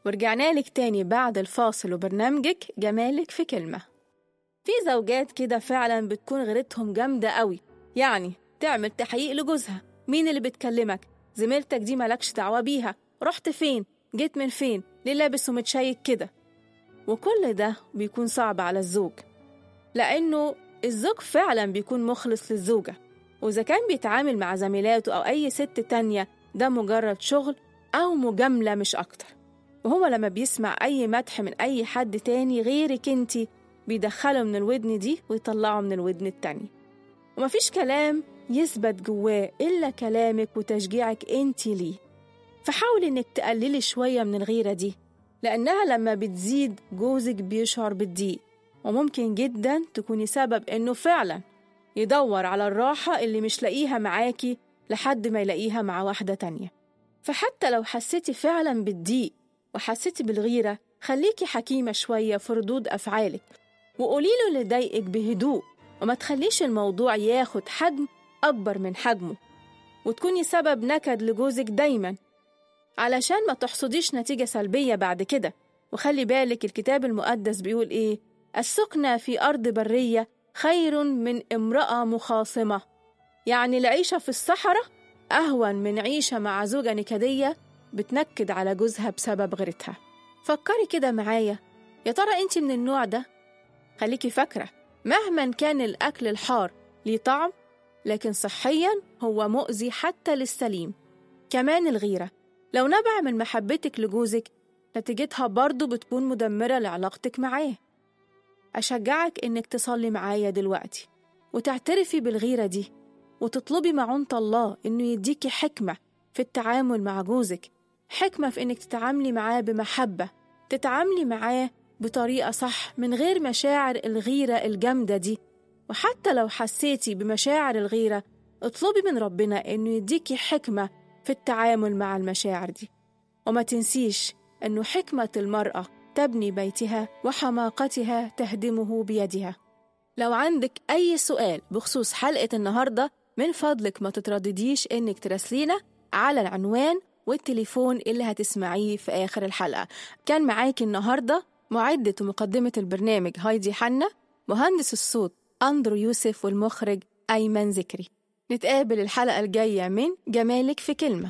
ورجعنا لك تاني بعد الفاصل وبرنامجك جمالك في كلمة في زوجات كده فعلا بتكون غيرتهم جامدة قوي يعني تعمل تحقيق لجوزها مين اللي بتكلمك زميلتك دي مالكش دعوة بيها رحت فين جيت من فين ليه لابس ومتشيك كده وكل ده بيكون صعب على الزوج لأنه الزوج فعلا بيكون مخلص للزوجة وإذا كان بيتعامل مع زميلاته أو أي ست تانية ده مجرد شغل أو مجاملة مش أكتر وهو لما بيسمع أي مدح من أي حد تاني غيرك انتي بيدخله من الودن دي ويطلعه من الودن التانية ومفيش كلام يثبت جواه إلا كلامك وتشجيعك انتي ليه فحاولي إنك تقللي شوية من الغيرة دي لأنها لما بتزيد جوزك بيشعر بالضيق وممكن جدا تكوني سبب إنه فعلا يدور على الراحة اللي مش لاقيها معاكي لحد ما يلاقيها مع واحدة تانية فحتى لو حسيتي فعلا بالضيق وحسيتي بالغيرة خليكي حكيمة شوية في ردود أفعالك وقولي له اللي ضايقك بهدوء وما تخليش الموضوع ياخد حجم أكبر من حجمه وتكوني سبب نكد لجوزك دايما علشان ما تحصديش نتيجة سلبية بعد كده وخلي بالك الكتاب المقدس بيقول إيه السكنة في أرض برية خير من امرأة مخاصمة يعني العيشة في الصحراء أهون من عيشة مع زوجة نكدية بتنكد على جوزها بسبب غيرتها فكري كده معايا يا ترى انت من النوع ده خليكي فاكرة مهما كان الأكل الحار ليه طعم لكن صحيا هو مؤذي حتى للسليم كمان الغيرة لو نبع من محبتك لجوزك نتيجتها برضه بتكون مدمرة لعلاقتك معاه أشجعك إنك تصلي معايا دلوقتي وتعترفي بالغيرة دي وتطلبي معونة الله إنه يديكي حكمة في التعامل مع جوزك حكمة في إنك تتعاملي معاه بمحبة تتعاملي معاه بطريقة صح من غير مشاعر الغيرة الجامدة دي وحتى لو حسيتي بمشاعر الغيرة اطلبي من ربنا إنه يديكي حكمة في التعامل مع المشاعر دي وما تنسيش إنه حكمة المرأة تبني بيتها وحماقتها تهدمه بيدها لو عندك أي سؤال بخصوص حلقة النهاردة من فضلك ما تتردديش إنك تراسلينا على العنوان والتليفون اللي هتسمعيه في آخر الحلقة كان معاكي النهاردة معدة ومقدمة البرنامج هايدي حنا مهندس الصوت أندرو يوسف والمخرج أيمن ذكري نتقابل الحلقة الجاية من جمالك في كلمة